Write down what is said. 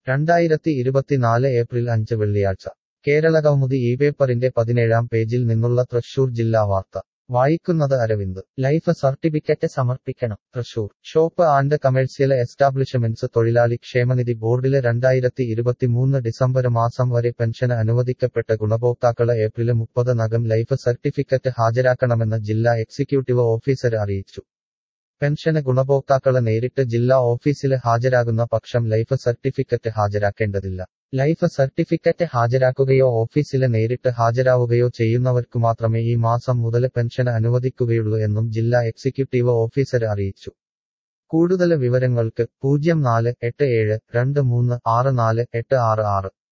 രണ്ടായിരത്തി ഇരുപത്തിനാല് ഏപ്രിൽ അഞ്ച് വെള്ളിയാഴ്ച കേരളകൗമുദി ഈ പേപ്പറിന്റെ പതിനേഴാം പേജിൽ നിന്നുള്ള തൃശൂർ ജില്ലാ വാർത്ത വായിക്കുന്നത് അരവിന്ദ് ലൈഫ് സർട്ടിഫിക്കറ്റ് സമർപ്പിക്കണം Thrissur shop and commercial establishments തൊഴിലാളി ക്ഷേമനിധി ബോർഡില് രണ്ടായിരത്തി ഇരുപത്തിമൂന്ന് ഡിസംബർ മാസം വരെ പെൻഷന് അനുവദിക്കപ്പെട്ട ഗുണഭോക്താക്കള് ഏപ്രില് മുപ്പത് നകം ലൈഫ് സർട്ടിഫിക്കറ്റ് ഹാജരാക്കണമെന്ന് ജില്ലാ എക്സിക്യൂട്ടീവ് ഓഫീസർ അറിയിച്ചു പെൻഷന് ഗുണഭോക്താക്കള് നേരിട്ട് ജില്ലാ ഓഫീസില് ഹാജരാകുന്ന പക്ഷം ലൈഫ് സർട്ടിഫിക്കറ്റ് ഹാജരാക്കേണ്ടതില്ല ലൈഫ് സർട്ടിഫിക്കറ്റ് ഹാജരാക്കുകയോ ഓഫീസില് നേരിട്ട് ഹാജരാവുകയോ ചെയ്യുന്നവർക്കു മാത്രമേ ഈ മാസം മുതല് പെൻഷന് അനുവദിക്കുകയുള്ളൂ എന്നും ജില്ലാ എക്സിക്യൂട്ടീവ് ഓഫീസർ അറിയിച്ചു കൂടുതല് വിവരങ്ങൾക്ക് പൂജ്യം നാല് എട്ട് ഏഴ് രണ്ട് മൂന്ന് ആറ് നാല് എട്ട് ആറ് ആറ്